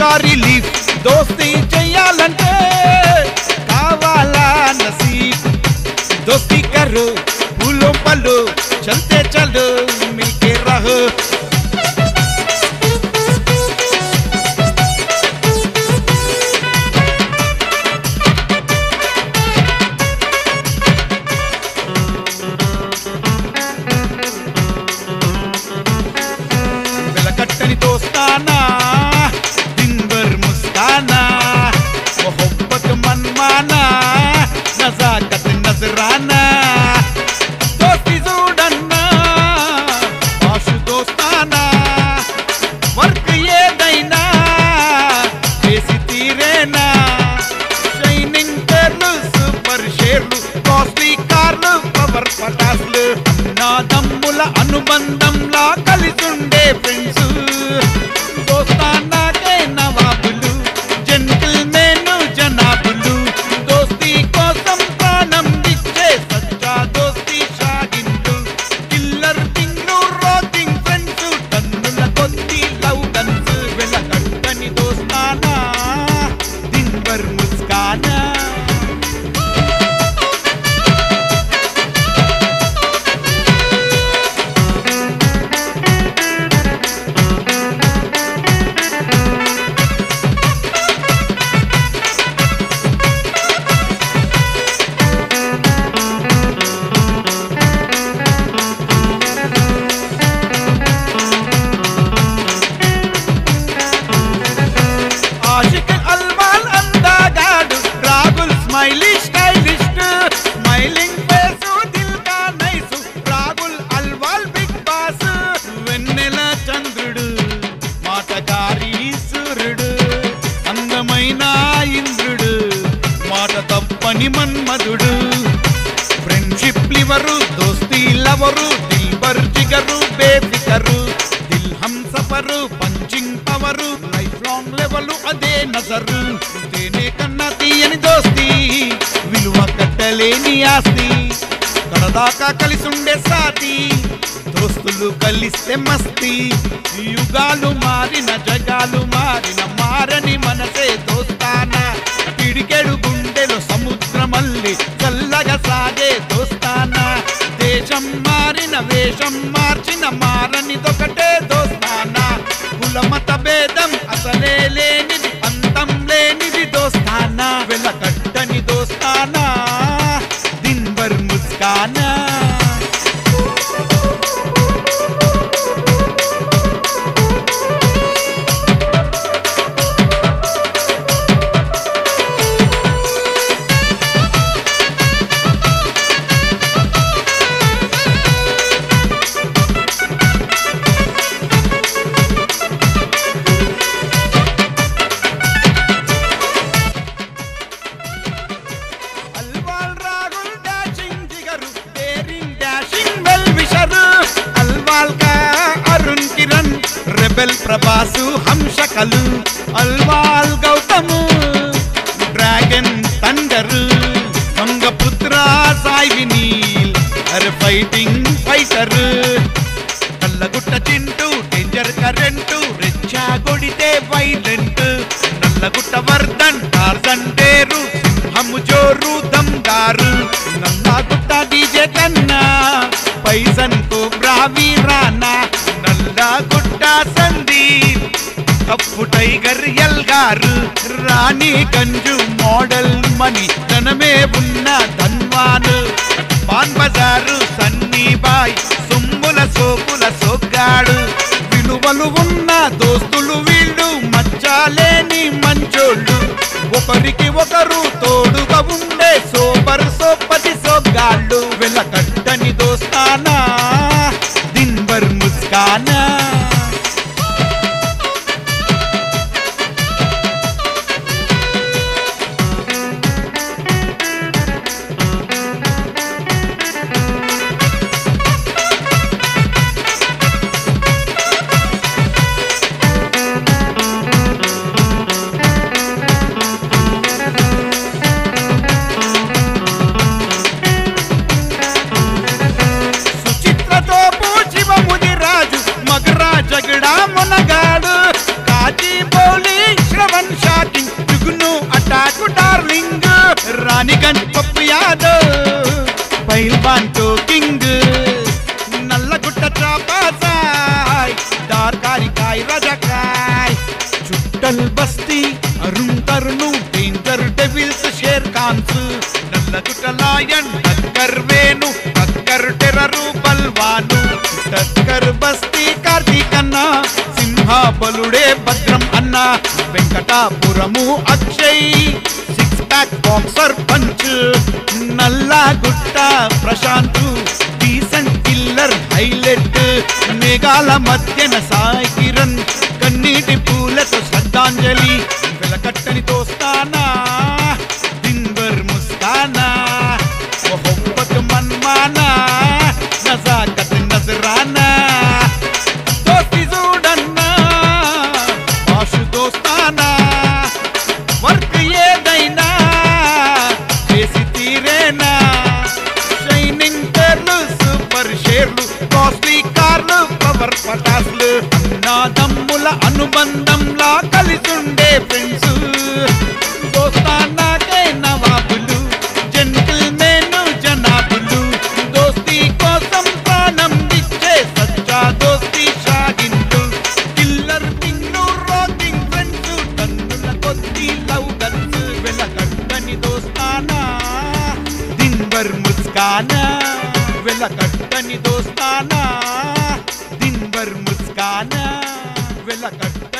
extra relief దోస్తీ చెయ్యాలంటే కావాలా నసీబ్ दोस्ती करो फूलो पलो चलते चलो मिलके रहो వెలకట్టని దోస్తానా దిన్వర్ ముస్కానా మొహబ్బత్ మన్మానా నజాకత్ నజరానా దోస్తి చూడన్నా ఆశు దోస్తానా వర్క్ ఏదైనా చేసి తీరేనా షైనింగ్ పేర్లు సూపర్ షేర్లు కాస్ట్లీ కార్లు పవర్ పటాస్లు అన్నాదమ్ముల అనుబంధంలా కలిసుండే ఫ్రెండ్స్ దోస్తానాకే నవాబులు జంటిల్ మేను జనాబులు దోస్తీ కోసం ప్రాణం ఇచ్చే సచ్చా దోస్తీ షాగిన్లు కిల్లర్ కింగ్లు రోకింగ్ ఫ్రెండ్స్ టన్నుల కొద్ది లవ్ గన్స్ వెలకట్టని దోస్తానా దిన్వర్ ముస్కానా ఆషిక్ అల్మాల్ అందాగాడు Ragul smiley stylist smiling face దిల్ కా nice Ragul Alwal big boss వెన్నెల చంద్రుడు మాటగారి సూర్యుడు అందమైన ఇంద్రుడు మాట తప్పని మన్మధుడు ఫ్రెండ్షిప్ లివరు దోస్తీ లవరు దిల్బర్ జిగరు బేఫికరు దిల్ హమ్ సఫరు punching power life long level అదే నజరు తేనే కన్నా తీయని దోస్తి విలువ కట్టలేని ఆస్తి కడదాకా కలిసుండే సాటి దోస్తులు కలిస్తే మస్తి యుగాలు మారిన జగాలు మారిన మారని మనసే దోస్తానా పిడికెడు గుండెలో సముద్రమల్లి చల్లగా సాగే దోస్తానా దేశం మారిన వేషం మార్చిన మారనిదొకటే దోస్తానా కులమత భేదం అసలే లేనిది అంతం లేనిది దోస్తానా వెలకట్టని దోస్తానా దిన్వర్ ముస్కానా అల్వాల్ రాగుల్ డాషింగ్ జిగరు daring dashing well wisher Alwal కా అరుణ్ కిరణ్ రెబెల్ ప్రభాసు హంసకలు అల్వాల్ గౌతము డ్రాగన్ తండరు వంగపుత్ర సాయి వినీల్ అరే fighting fighter Nallagutta Chintu danger current రెచ్చా కొడితే violent Nallagutta Vardhan Tarzan dare సింహము జోరు దమ్దారు నల్లగుట్ట డీజే కన్నా పైసన్ కు బ్రావీ రానా నల్లగుట్ట సందీప్ కప్పు టైగర్ ఎల్గారు రాణి గంజు మోడల్ మణి ధనమే ఉన్న ధన్వాను పాన్ బజారు సన్నీ బాయ్ సొమ్ముల సోపుల సొగ్గాడు విలువలు ఉన్న దోస్తులు వీళ్ళు మచ్చాలేని మంచోళ్ళు ఒకరికి ఒకరు తోడుగా ఉండే సోపర్ సోపతి సొగ్గాళ్ళు వెలకట్టని దోస్తానా దిన్వర్ ముస్కానా లయన్ టక్కర్ వేణు టక్కర్ టెరరు బల్వాను టక్కర్ బస్తీ కార్తీకన్న సింహ బలుడే భద్రం అన్న Venkatapuram Akshay six pack boxer punch Nallagutta Prashanth decent killer highlight మేఘాల మధ్యన సాయి కిరణ్ కన్నీటి పూలతో శ్రద్ధాంజలి వెలకట్టని దోస్తానా దిన్వర్ ముస్కానా మొహబ్బత్ మన్మానా నజాకత్ నజరానా దోస్తి చూడన్నా ఆశు దోస్తానా వర్క్ ఏదైనా చేసి తీరేనా షైనింగ్ పేర్లు సూపర్ షేర్లు కాస్ట్లీ కార్లు పవర్ పటాస్లు అన్నాదమ్ముల అనుబంధంలా కలిసుండే ఫ్రెండ్స్ దోస్తానాకే నవాబులు జంటిల్ మేను జనాబులు దోస్తీ కోసం ప్రాణం ఇచ్చే సచ్చా దోస్తీ షాగిండు కిల్లర్ పిన్ను రోకింగ్ ఫ్రెండ్స్ టన్నుల కొద్ది లవ్ గన్స్ వెలకట్టని దోస్తానా దిన్వర్ ముస్కానా వెలకట్టని దోస్తానా దిన్వర్ ముస్కానా వెలకట్ట